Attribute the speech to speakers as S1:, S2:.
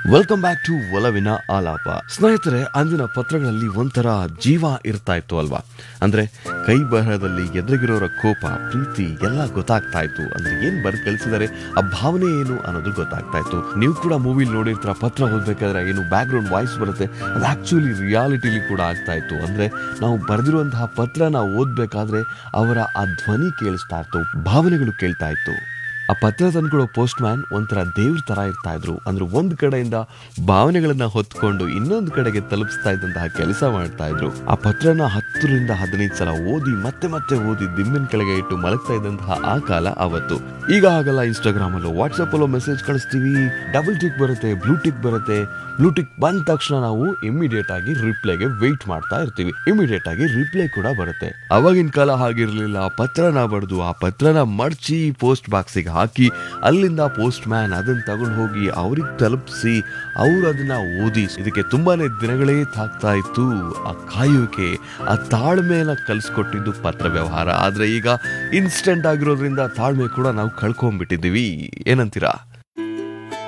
S1: welcome back to ಒಲವಿನ ಆಲಾಪ ಸ್ನೇಹಿತರೆ ಅಂದಿನ ಪತ್ರಗಳಲ್ಲಿ ಒಂಥರ ಜೀವ ಇರ್ತಾ ಇತ್ತು ಅಲ್ವಾ ಅಂದ್ರೆ ಕೈ ಬರಹದಲ್ಲಿ ಎದುರಿಗಿರೋರ ಕೋಪ ಪ್ರೀತಿ ಎಲ್ಲ ಗೊತ್ತಾಗ್ತಾ ಇತ್ತು ಅಂದ್ರೆ ಏನ್ ಬರ್ ಕಳಿಸಿದ್ದಾರೆ ಆ ಭಾವನೆ ಏನು ಅನ್ನೋದು ಗೊತ್ತಾಗ್ತಾ ಇತ್ತು ನೀವು ಕೂಡ ಮೂವಿಲಿ ನೋಡಿರ್ತೀರ ಪತ್ರ ಓದ್ಬೇಕಾದ್ರೆ ಏನು ಬ್ಯಾಕ್ ಗ್ರೌಂಡ್ ವಾಯ್ಸ್ ಬರುತ್ತೆ ಅದು ಆಕ್ಚುಲಿ ರಿಯಾಲಿಟಿಲಿ ಕೂಡ ಆಗ್ತಾ ಇತ್ತು ಅಂದ್ರೆ ನಾವು ಬರೆದಿರುವಂತಹ ಪತ್ರ ನಾವು ಓದ್ಬೇಕಾದ್ರೆ ಅವರ ಆ ಧ್ವನಿ ಕೇಳಿಸ್ತಾ ಇತ್ತು ಭಾವನೆಗಳು ಕೇಳ್ತಾ ಇತ್ತು ಆ ಪತ್ರ ತಂದ್ಕೊಡೋ ಪೋಸ್ಟ್ ಮ್ಯಾನ್ ಒಂಥರ ದೇವ್ರ ತರ ಇರ್ತಾ ಇದ್ರು ಅಂದ್ರೆ ಒಂದ್ ಕಡೆಯಿಂದ ಭಾವನೆಗಳನ್ನ ಹೊತ್ಕೊಂಡು ಇನ್ನೊಂದು ಕಡೆಗೆ ತಲುಪಿಸ್ತಾ ಇದ್ದಂತಹ ಕೆಲಸ ಮಾಡ್ತಾ ಇದ್ರು ಆ ಪತ್ರನ ಹತ್ತರಿಂದ ಹದಿನೈದು ಸಲ ಓದಿ ಮತ್ತೆ ಮತ್ತೆ ಓದಿ ದಿಮ್ಮಿನ ಕೆಳಗೆ ಇಟ್ಟು ಮಲಗ್ತಾ ಇದ್ದಂತಹ ಆ ಕಾಲ ಅವತ್ತು ಈಗ ಹಾಗಲ್ಲ ಇನ್ಸ್ಟಾಗ್ರಾಮ್ ಅಲ್ಲೋ ವಾಟ್ಸಪ್ ಅಲ್ಲೋ ಮೆಸೇಜ್ ಕಳಿಸ್ತೀವಿ ಡಬಲ್ ಟಿಕ್ ಬರುತ್ತೆ ಬ್ಲೂ ಟಿಕ್ ಬರುತ್ತೆ ಬ್ಲೂ ಟಿಕ್ ಬಂದ ತಕ್ಷಣ ನಾವು ಇಮಿಡಿಯೇಟ್ ಆಗಿ ರಿಪ್ಲೈಗೆ ವೆಯ್ಟ್ ಮಾಡ್ತಾ ಇರ್ತೀವಿ ಇಮಿಡಿಯೇಟ್ ಆಗಿ ರಿಪ್ಲೈ ಕೂಡ ಬರುತ್ತೆ ಅವಾಗಿನ ಕಾಲ ಹಾಗಿರ್ಲಿಲ್ಲ ಪತ್ರನ ಬರೆದು ಆ ಪತ್ರನ ಮಡ್ಚಿ ಪೋಸ್ಟ್ ಬಾಕ್ಸಿಗೆ ಹಾಕಿ ಅಲ್ಲಿಂದ ಪೋಸ್ಟ್ ಮ್ಯಾನ್ ಅದನ್ನ ತಗೊಂಡು ಹೋಗಿ ಅವ್ರಿಗೆ ತಲುಪಿಸಿ ಅವ್ರು ಅದನ್ನ ಓದಿ ಇದಕ್ಕೆ ತುಂಬಾನೇ ದಿನಗಳೇ ತಾಗ್ತಾ ಇತ್ತು ಆ ಕಾಯುವಿಕೆ ಆ ತಾಳ್ಮೆನ ಕಲಿಸ್ಕೊಟ್ಟಿದ್ದು ಪತ್ರ ವ್ಯವಹಾರ ಆದ್ರೆ ಈಗ ಇನ್ಸ್ಟೆಂಟ್ ಆಗಿರೋದ್ರಿಂದ ತಾಳ್ಮೆ ಕೂಡ ನಾವು ಕಳ್ಕೊಂಡ್ಬಿಟ್ಟಿದ್ದೀವಿ ಏನಂತೀರಾ